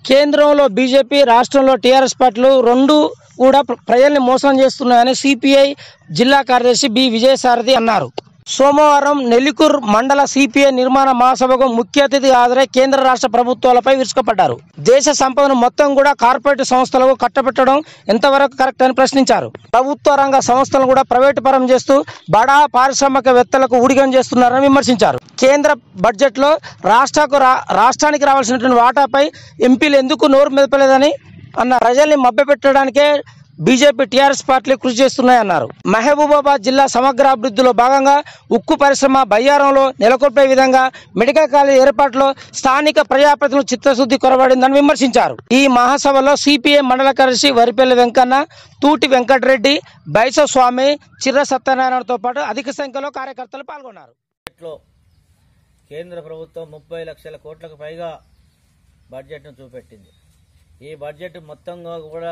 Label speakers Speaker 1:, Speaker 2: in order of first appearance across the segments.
Speaker 1: కేంద్రంలో బీజేపీ రాష్ట్రంలో టీఆర్ఎస్ పార్టీలు రెండు కూడా ప్ర- ప్రజల్ని మోసం చేస్తున్నాయని సిపిఐ జిల్లా కార్యదర్శి బి విజయసారథి అన్నారు సోమవారం నెల్లికూర్ మండల సిపిఐ నిర్మాణ మహాసభకు ముఖ్య అతిథిగా హాజరై కేంద్ర రాష్ట్ర ప్రభుత్వాలపై విరుచుకుపడ్డారు దేశ సంపదను మొత్తం కూడా కార్పొరేట్ సంస్థలకు కట్టబెట్టడం ఎంతవరకు కరెక్ట్ అని ప్రశ్నించారు ప్రభుత్వ రంగ సంస్థలను కూడా ప్రైవేటు పరం చేస్తూ బడా పారిశ్రామికవేత్తలకు ఊడిగం చేస్తున్నారని విమర్శించారు కేంద్ర బడ్జెట్లో రాష్ట్రకు రా రాష్ట్రానికి రావాల్సినటువంటి వాటాపై ఎంపీలు ఎందుకు నోరు మెదపలేదని అన్న ప్రజల్ని మభ్యపెట్టడానికే బీజేపీ టీఆర్ఎస్ పార్టీలు కృషి చేస్తున్నాయన్నారు మహబూబాబాద్ జిల్లా సమగ్ర అభివృద్ధిలో భాగంగా ఉక్కు పరిశ్రమ బయ్యారంలో నెలకొల్పే విధంగా మెడికల్ కాలేజ్ ఏర్పాటులో స్థానిక ప్రజాప్రతినిధులు చిత్తశుద్ధి కొరబడిందని విమర్శించారు ఈ మహాసభలో సిపిఐ మండల కార్యదర్శి వరిపల్లి వెంకన్న తూటి వెంకటరెడ్డి బైస స్వామి చిర్ర సత్యనారాయణతో పాటు అధిక సంఖ్యలో కార్యకర్తలు పాల్గొన్నారు
Speaker 2: బడ్జెట్లో కేంద్ర ప్రభుత్వం ముప్పై లక్షల కోట్లకు పైగా బడ్జెట్ను చూపెట్టింది ఈ బడ్జెట్ మొత్తంగా కూడా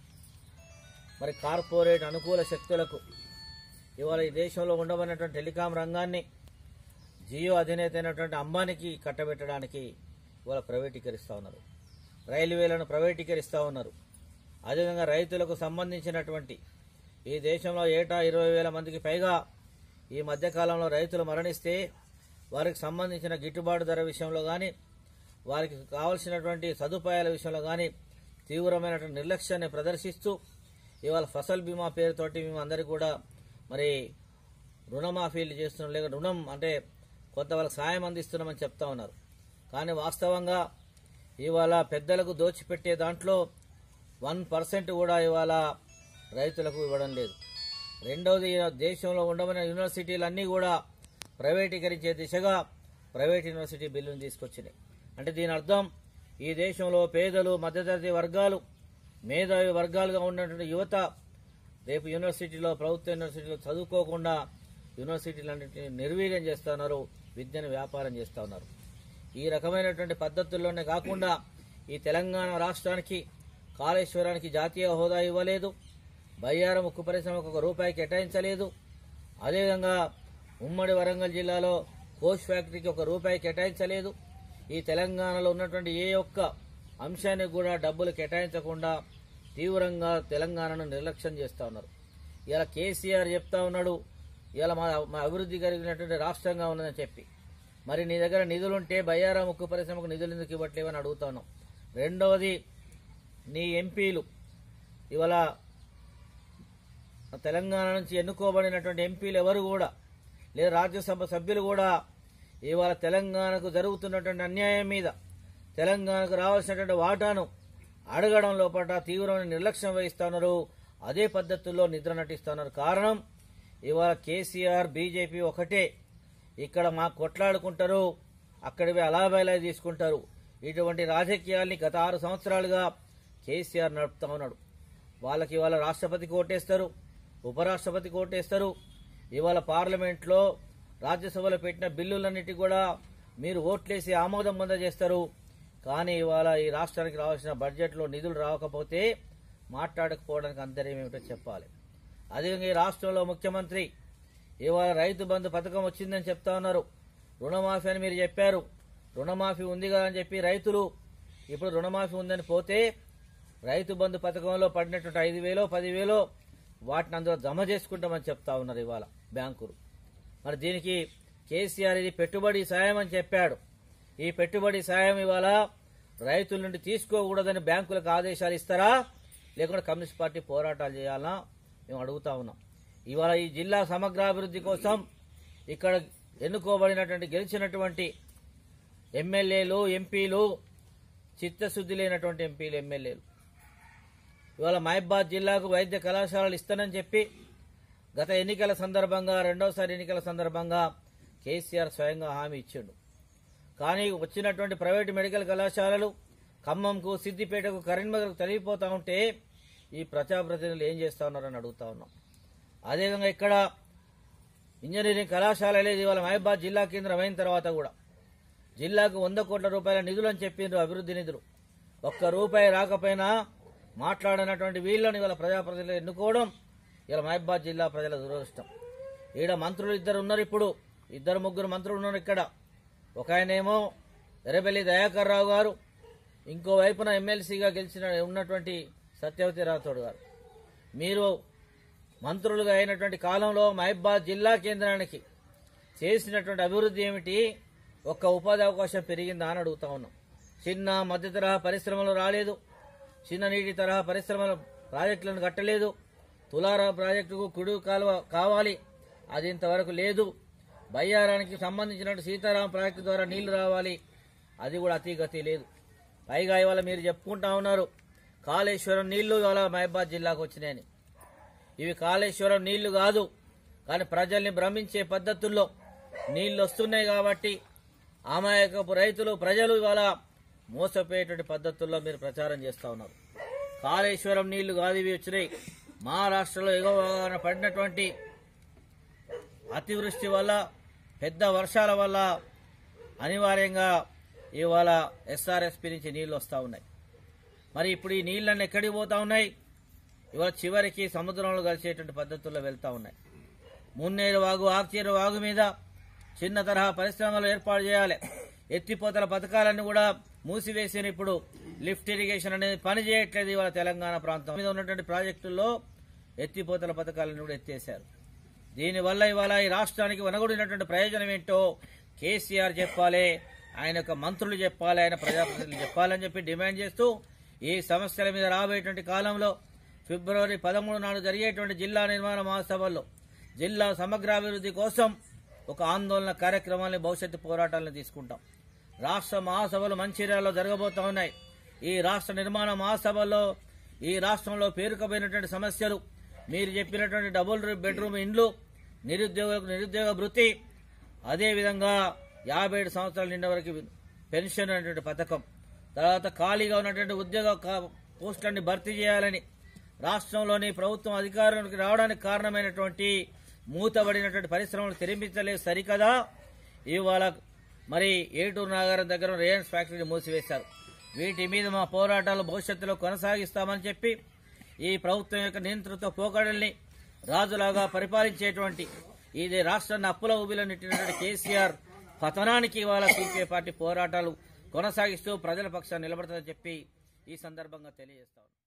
Speaker 2: మరి కార్పొరేట్ అనుకూల శక్తులకు ఇవాళ ఈ దేశంలో ఉండబడినటువంటి టెలికాం రంగాన్ని జియో అధినేత అయినటువంటి అంబానీకి కట్టబెట్టడానికి ఇవాళ ప్రైవేటీకరిస్తూ ఉన్నారు రైల్వేలను ప్రైవేటీకరిస్తూ ఉన్నారు అదేవిధంగా రైతులకు సంబంధించినటువంటి ఈ దేశంలో ఏటా ఇరవై వేల మందికి పైగా ఈ మధ్యకాలంలో రైతులు మరణిస్తే వారికి సంబంధించిన గిట్టుబాటు ధర విషయంలో కానీ వారికి కావలసినటువంటి సదుపాయాల విషయంలో కానీ తీవ్రమైనటువంటి నిర్లక్ష్యాన్ని ప్రదర్శిస్తూ ఇవాళ ఫసల్ బీమా పేరుతోటి మేము అందరికీ కూడా మరి రుణమాఫీలు చేస్తున్నాం లేక రుణం అంటే కొంత వాళ్ళకి సాయం అందిస్తున్నామని చెప్తా ఉన్నారు కానీ వాస్తవంగా ఇవాళ పెద్దలకు దోచిపెట్టే దాంట్లో వన్ పర్సెంట్ కూడా ఇవాళ రైతులకు ఇవ్వడం లేదు రెండవది ఈ దేశంలో ఉండబడిన యూనివర్సిటీలన్నీ కూడా ప్రైవేటీకరించే దిశగా ప్రైవేట్ యూనివర్సిటీ బిల్లును తీసుకొచ్చినాయి అంటే దీని అర్థం ఈ దేశంలో పేదలు మధ్యతరగతి వర్గాలు మేధావి వర్గాలుగా ఉన్నటువంటి యువత రేపు యూనివర్సిటీలో ప్రభుత్వ యూనివర్సిటీలో చదువుకోకుండా యూనివర్సిటీలన్నింటినీ నిర్వీర్యం చేస్తున్నారు విద్యను వ్యాపారం చేస్తూ ఉన్నారు ఈ రకమైనటువంటి పద్ధతుల్లోనే కాకుండా ఈ తెలంగాణ రాష్ట్రానికి కాళేశ్వరానికి జాతీయ హోదా ఇవ్వలేదు బయ్యారం ఉక్కు పరిశ్రమకు ఒక రూపాయి కేటాయించలేదు అదేవిధంగా ఉమ్మడి వరంగల్ జిల్లాలో కోచ్ ఫ్యాక్టరీకి ఒక రూపాయి కేటాయించలేదు ఈ తెలంగాణలో ఉన్నటువంటి ఏ ఒక్క అంశానికి కూడా డబ్బులు కేటాయించకుండా తీవ్రంగా తెలంగాణను నిర్లక్ష్యం చేస్తా ఉన్నారు ఇలా కేసీఆర్ చెప్తా ఉన్నాడు ఇలా మా మా అభివృద్ధి కలిగినటువంటి రాష్ట్రంగా ఉన్నదని చెప్పి మరి నీ దగ్గర నిధులుంటే బయ్యారం ఉక్కు పరిశ్రమకు నిధులు ఎందుకు ఇవ్వట్లేవని అడుగుతా ఉన్నాం రెండవది నీ ఎంపీలు ఇవాళ తెలంగాణ నుంచి ఎన్నుకోబడినటువంటి ఎంపీలు ఎవరు కూడా లేదా రాజ్యసభ సభ్యులు కూడా ఇవాళ తెలంగాణకు జరుగుతున్నటువంటి అన్యాయం మీద తెలంగాణకు రావాల్సినటువంటి వాటాను అడగడం లోపల తీవ్రమైన నిర్లక్ష్యం వహిస్తున్నారు అదే పద్ధతుల్లో నిద్ర నటిస్తున్నారు కారణం ఇవాళ కేసీఆర్ బీజేపీ ఒకటే ఇక్కడ మా కొట్లాడుకుంటారు అక్కడివి అలాబైలా తీసుకుంటారు ఇటువంటి రాజకీయాల్ని గత ఆరు సంవత్సరాలుగా కేసీఆర్ నడుపుతా ఉన్నాడు వాళ్ళకి ఇవాళ రాష్ట్రపతికి ఓటేస్తారు ఉపరాష్ట్రపతికి ఓటేస్తారు ఇవాళ పార్లమెంట్లో రాజ్యసభలో పెట్టిన బిల్లులన్నిటి కూడా మీరు ఓట్లేసి ఆమోదం పొందజేస్తారు కానీ ఇవాళ ఈ రాష్ట్రానికి రావాల్సిన బడ్జెట్లో నిధులు రాకపోతే మాట్లాడకపోవడానికి అంతర్యం ఏమిటో చెప్పాలి అదేవిధంగా ఈ రాష్ట్రంలో ముఖ్యమంత్రి ఇవాళ రైతు బంధు పథకం వచ్చిందని చెప్తా ఉన్నారు రుణమాఫీ అని మీరు చెప్పారు రుణమాఫీ ఉంది కదా అని చెప్పి రైతులు ఇప్పుడు రుణమాఫీ ఉందని పోతే రైతు బంధు పథకంలో పడినటువంటి ఐదు వేలో పదివేలో వాటిని అందులో జమ చేసుకుంటామని చెప్తా ఉన్నారు ఇవాళ బ్యాంకులు మరి దీనికి కేసీఆర్ ఇది పెట్టుబడి సాయం అని చెప్పాడు ఈ పెట్టుబడి సాయం ఇవాళ రైతుల నుండి తీసుకోకూడదని బ్యాంకులకు ఆదేశాలు ఇస్తారా లేకుంటే కమ్యూనిస్ట్ పార్టీ పోరాటాలు చేయాలనా మేము అడుగుతా ఉన్నాం ఇవాళ ఈ జిల్లా సమగ్రాభివృద్ధి కోసం ఇక్కడ ఎన్నుకోబడినటువంటి గెలిచినటువంటి ఎమ్మెల్యేలు ఎంపీలు చిత్తశుద్ధి లేనటువంటి ఎంపీలు ఎమ్మెల్యేలు ఇవాళ మహబాద్ జిల్లాకు వైద్య కళాశాలలు ఇస్తానని చెప్పి గత ఎన్నికల సందర్భంగా రెండోసారి ఎన్నికల సందర్భంగా కేసీఆర్ స్వయంగా హామీ ఇచ్చిండు కానీ వచ్చినటువంటి ప్రైవేటు మెడికల్ కళాశాలలు ఖమ్మంకు సిద్దిపేటకు కరీంనగర్కు తరిగిపోతా ఉంటే ఈ ప్రజాప్రతినిధులు ఏం చేస్తా ఉన్నారని అడుగుతా ఉన్నాం అదేవిధంగా ఇక్కడ ఇంజనీరింగ్ కళాశాల అనేది ఇవాళ మహబాద్ జిల్లా కేంద్రం అయిన తర్వాత కూడా జిల్లాకు వంద కోట్ల రూపాయల నిధులు అని చెప్పిండ్రు అభివృద్ధి నిధులు ఒక్క రూపాయి రాకపోయినా మాట్లాడినటువంటి వీళ్ళని ఇవాళ ప్రజాప్రతినిధులు ఎన్నుకోవడం ఇలా మహబాద్ జిల్లా ప్రజల దురదృష్టం ఈడ మంత్రులు ఇద్దరు ఉన్నారు ఇప్పుడు ఇద్దరు ముగ్గురు మంత్రులు ఉన్నారు ఇక్కడ ఒక ఆయనేమో ఎర్రబెల్లి దయాకర్ రావు గారు ఇంకో వైపున ఎమ్మెల్సీగా గెలిచిన ఉన్నటువంటి సత్యవతి రాథోడ్ గారు మీరు మంత్రులుగా అయినటువంటి కాలంలో మహబాద్ జిల్లా కేంద్రానికి చేసినటువంటి అభివృద్ధి ఏమిటి ఒక్క ఉపాధి అవకాశం పెరిగిందా అని అడుగుతా ఉన్నాం చిన్న మధ్య తరహా పరిశ్రమలు రాలేదు చిన్న నీటి తరహా పరిశ్రమలు ప్రాజెక్టులను కట్టలేదు తులారా ప్రాజెక్టుకు కుడి కాలువ కావాలి అది ఇంతవరకు లేదు బయ్యారానికి సంబంధించిన సీతారాం ప్రాజెక్టు ద్వారా నీళ్లు రావాలి అది కూడా అతిగతి లేదు పైగా ఇవాళ మీరు చెప్పుకుంటా ఉన్నారు కాళేశ్వరం నీళ్లు ఇవాళ మహబాద్ జిల్లాకు వచ్చినాయని ఇవి కాళేశ్వరం నీళ్లు కాదు కానీ ప్రజల్ని భ్రమించే పద్ధతుల్లో నీళ్లు వస్తున్నాయి కాబట్టి అమాయకపు రైతులు ప్రజలు ఇవాళ మోసపోయేటువంటి పద్ధతుల్లో మీరు ప్రచారం చేస్తా ఉన్నారు కాళేశ్వరం నీళ్లు కాదు ఇవి వచ్చినాయి మహారాష్ట్రలో ఎగువ పడినటువంటి అతివృష్టి వల్ల పెద్ద వర్షాల వల్ల అనివార్యంగా ఇవాళ ఎస్ఆర్ఎస్పి నుంచి నీళ్లు వస్తూ ఉన్నాయి మరి ఇప్పుడు ఈ నీళ్ళన్నీ ఎక్కడికి పోతా ఉన్నాయి ఇవాళ చివరికి సముద్రంలో కలిసేటువంటి పద్ధతుల్లో వెళ్తా ఉన్నాయి మున్నేరు వాగు ఆక్చేరు వాగు మీద చిన్న తరహా పరిశ్రమలు ఏర్పాటు చేయాలి ఎత్తిపోతల పథకాలన్నీ కూడా మూసివేసిన ఇప్పుడు లిఫ్ట్ ఇరిగేషన్ అనేది పని చేయట్లేదు ఇవాళ తెలంగాణ ప్రాంతం మీద ఉన్నటువంటి ప్రాజెక్టుల్లో ఎత్తిపోతల పథకాలను కూడా ఎత్తేశారు దీనివల్ల ఇవాళ ఈ రాష్ట్రానికి వనగొడినటువంటి ప్రయోజనం ఏంటో కేసీఆర్ చెప్పాలి ఆయన యొక్క మంత్రులు చెప్పాలి ఆయన ప్రజాప్రతినిధులు చెప్పాలని చెప్పి డిమాండ్ చేస్తూ ఈ సమస్యల మీద రాబోయేటువంటి కాలంలో ఫిబ్రవరి పదమూడు నాడు జరిగేటువంటి జిల్లా నిర్మాణ మహాసభల్లో జిల్లా సమగ్రాభివృద్ధి కోసం ఒక ఆందోళన కార్యక్రమాన్ని భవిష్యత్తు పోరాటాలను తీసుకుంటాం రాష్ట్ర మహాసభలు మంచిర్యాలలో జరగబోతా ఉన్నాయి ఈ రాష్ట్ర నిర్మాణ మహాసభల్లో ఈ రాష్ట్రంలో పేరుకుపోయినటువంటి సమస్యలు మీరు చెప్పినటువంటి డబుల్ బెడ్రూమ్ ఇండ్లు నిరుద్యోగ నిరుద్యోగ భృతి అదేవిధంగా యాభై ఏడు సంవత్సరాల నిండా వరకు పెన్షన్ అనేటువంటి పథకం తర్వాత ఖాళీగా ఉన్నటువంటి ఉద్యోగ కా- పోస్టులన్నీ భర్తీ చేయాలని రాష్ట్రంలోని ప్రభుత్వం అధికారంలోకి రావడానికి కారణమైనటువంటి మూతబడినటువంటి పరిశ్రమలు తెరిపించలేదు సరికదా ఇవాళ మరి ఏటూరు నాగారం దగ్గర రేయన్స్ ఫ్యాక్టరీని మూసివేశారు వీటి మీద మా పోరాటాలు భవిష్యత్తులో కొనసాగిస్తామని చెప్పి ఈ ప్రభుత్వం యొక్క నియంత్రణతో పోకడల్ని రాజులాగా పరిపాలించేటువంటి ఇది రాష్ట్రాన్ని అప్పుల ఊబిలో నెట్టినటువంటి కేసీఆర్ పతనానికి ఇవాళ సిపిఐ పార్టీ పోరాటాలు కొనసాగిస్తూ ప్రజల పక్షాన్ని నిలబడతారని చెప్పి ఈ సందర్భంగా తెలియజేస్తాను